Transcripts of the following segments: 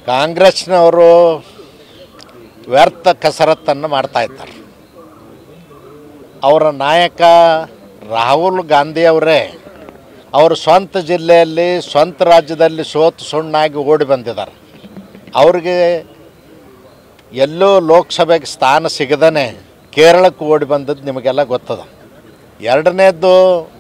ಕಾಂಗ್ರೆಸ್ನವರು ವ್ಯರ್ಥ ಕಸರತ್ತನ್ನು ಮಾಡ್ತಾ ಇದ್ದಾರೆ ಅವರ ನಾಯಕ ರಾಹುಲ್ ಗಾಂಧಿಯವರೇ ಅವರು ಸ್ವಂತ ಜಿಲ್ಲೆಯಲ್ಲಿ ಸ್ವಂತ ರಾಜ್ಯದಲ್ಲಿ ಸೋತು ಸುಣ್ಣಾಗಿ ಓಡಿ ಬಂದಿದ್ದಾರೆ ಅವ್ರಿಗೆ ಎಲ್ಲೂ ಲೋಕಸಭೆಗೆ ಸ್ಥಾನ ಸಿಗದೇ ಕೇರಳಕ್ಕೆ ಓಡಿ ಬಂದದ್ದು ನಿಮಗೆಲ್ಲ ಗೊತ್ತದ ಎರಡನೇದ್ದು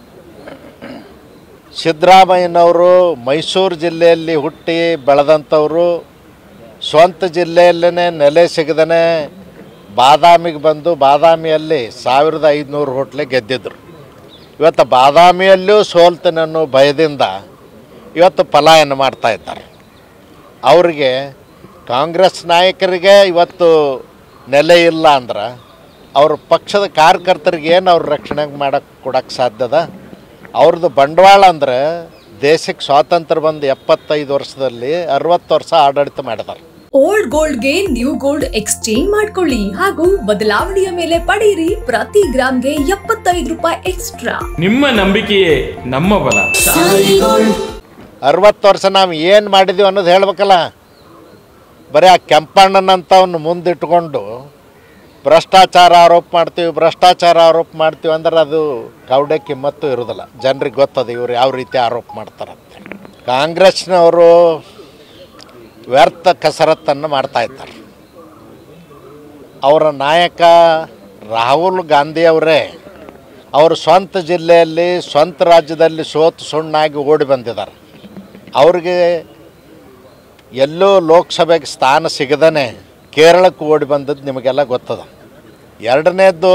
ಸಿದ್ದರಾಮಯ್ಯನವರು ಮೈಸೂರು ಜಿಲ್ಲೆಯಲ್ಲಿ ಹುಟ್ಟಿ ಬೆಳೆದಂಥವರು ಸ್ವಂತ ಜಿಲ್ಲೆಯಲ್ಲೇ ನೆಲೆ ಸಿಗದೇ ಬಾದಾಮಿಗೆ ಬಂದು ಬಾದಾಮಿಯಲ್ಲಿ ಸಾವಿರದ ಐದುನೂರು ಹೋಟ್ಲೆ ಗೆದ್ದಿದ್ರು ಇವತ್ತು ಬಾದಾಮಿಯಲ್ಲೂ ಸೋಲ್ತೇನೆ ಅನ್ನೋ ಭಯದಿಂದ ಇವತ್ತು ಪಲಾಯನ ಮಾಡ್ತಾ ಇದ್ದಾರೆ ಅವರಿಗೆ ಕಾಂಗ್ರೆಸ್ ನಾಯಕರಿಗೆ ಇವತ್ತು ನೆಲೆ ಇಲ್ಲ ಅಂದ್ರೆ ಅವ್ರ ಪಕ್ಷದ ಕಾರ್ಯಕರ್ತರಿಗೆ ಏನು ಅವ್ರ ರಕ್ಷಣೆ ಮಾಡಕ್ಕೆ ಕೊಡೋಕ್ಕೆ ಸಾಧ್ಯದ ಅವ್ರದ್ದು ಬಂಡವಾಳ ಅಂದರೆ ದೇಶಕ್ಕೆ ಸ್ವಾತಂತ್ರ್ಯ ಬಂದು ಎಪ್ಪತ್ತೈದು ವರ್ಷದಲ್ಲಿ ಅರವತ್ತು ವರ್ಷ ಆಡಳಿತ ಮಾಡಿದ್ದಾರೆ ಓಲ್ಡ್ ಗೋಲ್ಡ್ಗೆ ನ್ಯೂ ಗೋಲ್ಡ್ ಎಕ್ಸ್ಚೇಂಜ್ ಮಾಡ್ಕೊಳ್ಳಿ ಹಾಗೂ ಬದಲಾವಣೆಯ ಮೇಲೆ ಪಡೆಯಿರಿ ಪ್ರತಿ ಗ್ರಾಮ್ಗೆ ಎಪ್ಪತ್ತೈದು ರೂಪಾಯಿ ಎಕ್ಸ್ಟ್ರಾ ನಿಮ್ಮ ನಂಬಿಕೆಯೇ ನಮ್ಮ ಬಲ ಅರವತ್ತು ವರ್ಷ ನಾವು ಏನು ಮಾಡಿದ್ದೀವಿ ಅನ್ನೋದು ಹೇಳ್ಬೇಕಲ್ಲ ಬರೀ ಆ ಕೆಂಪಣ್ಣನಂತವನ್ನ ಮುಂದಿಟ್ಕೊಂಡು ಭ್ರಷ್ಟಾಚಾರ ಆರೋಪ ಮಾಡ್ತೀವಿ ಭ್ರಷ್ಟಾಚಾರ ಆರೋಪ ಮಾಡ್ತೀವಿ ಅಂದ್ರೆ ಅದು ಕೌಡೆ ಕಿಮ್ಮತ್ತು ಇರೋದಿಲ್ಲ ಜನರಿಗೆ ಗೊತ್ತದ ಇವ್ರು ಯಾವ ರೀತಿ ಆರೋಪ ಮಾಡ್ತಾರಂತೆ ಕಾಂಗ್ರೆಸ್ನವರು ವ್ಯರ್ಥ ಕಸರತ್ತನ್ನು ಮಾಡ್ತಾ ಇದ್ದಾರೆ ಅವರ ನಾಯಕ ರಾಹುಲ್ ಗಾಂಧಿಯವರೇ ಅವರು ಸ್ವಂತ ಜಿಲ್ಲೆಯಲ್ಲಿ ಸ್ವಂತ ರಾಜ್ಯದಲ್ಲಿ ಸೋತು ಸುಣ್ಣಾಗಿ ಓಡಿ ಬಂದಿದ್ದಾರೆ ಅವ್ರಿಗೆ ಎಲ್ಲೂ ಲೋಕಸಭೆಗೆ ಸ್ಥಾನ ಸಿಗದೇ ಕೇರಳಕ್ಕೆ ಓಡಿ ಬಂದದ್ದು ನಿಮಗೆಲ್ಲ ಗೊತ್ತದ ಎರಡನೇದ್ದು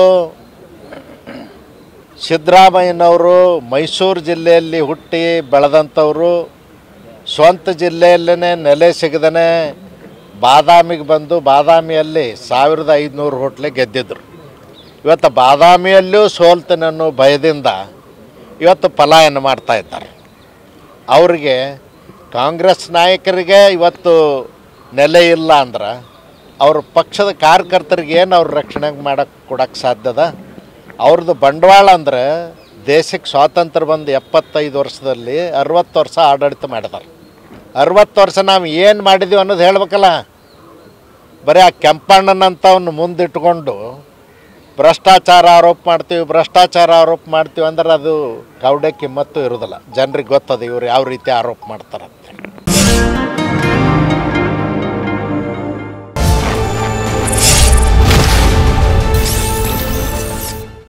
ಸಿದ್ದರಾಮಯ್ಯನವರು ಮೈಸೂರು ಜಿಲ್ಲೆಯಲ್ಲಿ ಹುಟ್ಟಿ ಬೆಳೆದಂಥವರು ಸ್ವಂತ ಜಿಲ್ಲೆಯಲ್ಲೇ ನೆಲೆ ಸಿಗದೇ ಬಾದಾಮಿಗೆ ಬಂದು ಬಾದಾಮಿಯಲ್ಲಿ ಸಾವಿರದ ಐದುನೂರು ಹೋಟ್ಲೆ ಗೆದ್ದಿದ್ರು ಇವತ್ತು ಬಾದಾಮಿಯಲ್ಲೂ ಸೋಲ್ತೇನೆ ಅನ್ನೋ ಭಯದಿಂದ ಇವತ್ತು ಪಲಾಯನ ಮಾಡ್ತಾ ಇದ್ದಾರೆ ಅವರಿಗೆ ಕಾಂಗ್ರೆಸ್ ನಾಯಕರಿಗೆ ಇವತ್ತು ನೆಲೆ ಇಲ್ಲ ಅಂದ್ರೆ ಅವ್ರ ಪಕ್ಷದ ಕಾರ್ಯಕರ್ತರಿಗೆ ಏನು ಅವ್ರ ರಕ್ಷಣೆ ಮಾಡಕ್ಕೆ ಕೊಡೋಕ್ಕೆ ಸಾಧ್ಯದ ಅವ್ರದ್ದು ಬಂಡವಾಳ ಅಂದರೆ ದೇಶಕ್ಕೆ ಸ್ವಾತಂತ್ರ್ಯ ಬಂದು ಎಪ್ಪತ್ತೈದು ವರ್ಷದಲ್ಲಿ ಅರವತ್ತು ವರ್ಷ ಆಡಳಿತ ಮಾಡಿದ್ದಾರೆ ಅರವತ್ತು ವರ್ಷ ನಾವು ಏನು ಮಾಡಿದ್ದೀವಿ ಅನ್ನೋದು ಹೇಳ್ಬೇಕಲ್ಲ ಬರೀ ಆ ಕೆಂಪಣ್ಣನಂತವನ್ನ ಮುಂದಿಟ್ಕೊಂಡು ಭ್ರಷ್ಟಾಚಾರ ಆರೋಪ ಮಾಡ್ತೀವಿ ಭ್ರಷ್ಟಾಚಾರ ಆರೋಪ ಮಾಡ್ತೀವಿ ಅಂದ್ರೆ ಅದು ಕೌಡೆ ಕಿಮ್ಮತ್ತು ಇರೋದಿಲ್ಲ ಜನರಿಗೆ ಗೊತ್ತದ ಇವ್ರು ಯಾವ ರೀತಿ ಆರೋಪ ಮಾಡ್ತಾರಂತೆ